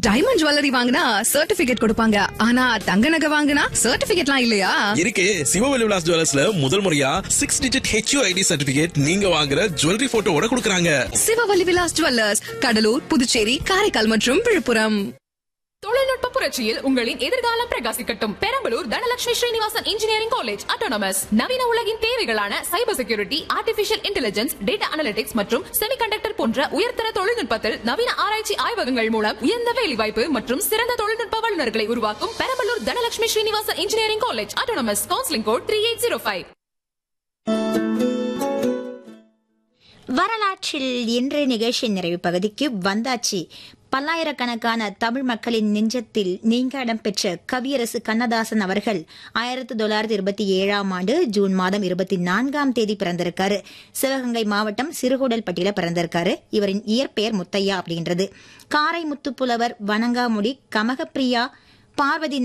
diamond jewellery வாங்கினா certificate கொடுப்பாங்க ஆனா தங்க நகை வாங்கினா சர்டிபிகேட்லாம் இல்லையா இருக்கு சிவவெளி விலாஸ் ஜுவல்லர்ஸ்ல முதல் முறையா சிக்ஸ் டிஜிட் ஹெச்யூஐடி சர்டிபிகேட் நீங்க வாங்குற ஜுவல்லரி போட்டோவோட கொடுக்கறாங்க சிவவல்லி விலாஸ் ஜுவல்லர்ஸ் கடலூர் புதுச்சேரி காரைக்கால் மற்றும் விழுப்புரம் தொழில்நுட்ப புரட்சியில் உங்களின் எதிர்காலம் பிரகாசிக்கட்டும் Perambalur Dhanalakshmi Srinivasan engineering college autonomous நவீன உலகின் தேவைகளான cyber security artificial intelligence data analytics மற்றும் செமிகண்டக்டர் போன்ற உயர்தர தொழில்நுட்பத்தில் நவீன ஆராய்ச்சி ஆய்வகங்கள் மூலம் உயர்ந்த வேலைவாய்ப்பு மற்றும் சிறந்த தொழில்நுட்ப வல்லுநர்களை உருவாக்கும் Perambalur Dhanalakshmi Srinivasan engineering college autonomous counselling code three eight zero five வரலாற்றில் இன்று நிகழ்ச்சி நிறைவு பகுதிக்கு வந்தாச்சு பல்லாயிரக்கணக்கான தமிழ் மக்களின் நெஞ்சத்தில் நீங்க இடம்பெற்ற கவியரசு கண்ணதாசன் அவர்கள் ஆயிரத்தி தொள்ளாயிரத்தி இருபத்தி ஏழாம் ஆண்டு ஜூன் மாதம் இருபத்தி நான்காம் தேதி பிறந்திருக்காரு சிவகங்கை மாவட்டம் சிறுகூடல்பட்டியில பிறந்திருக்காரு இவரின் இயற்பெயர் முத்தையா அப்படின்றது காரை முத்துப்புலவர் வணங்காமுடி கமகப்பிரியா பார்வதி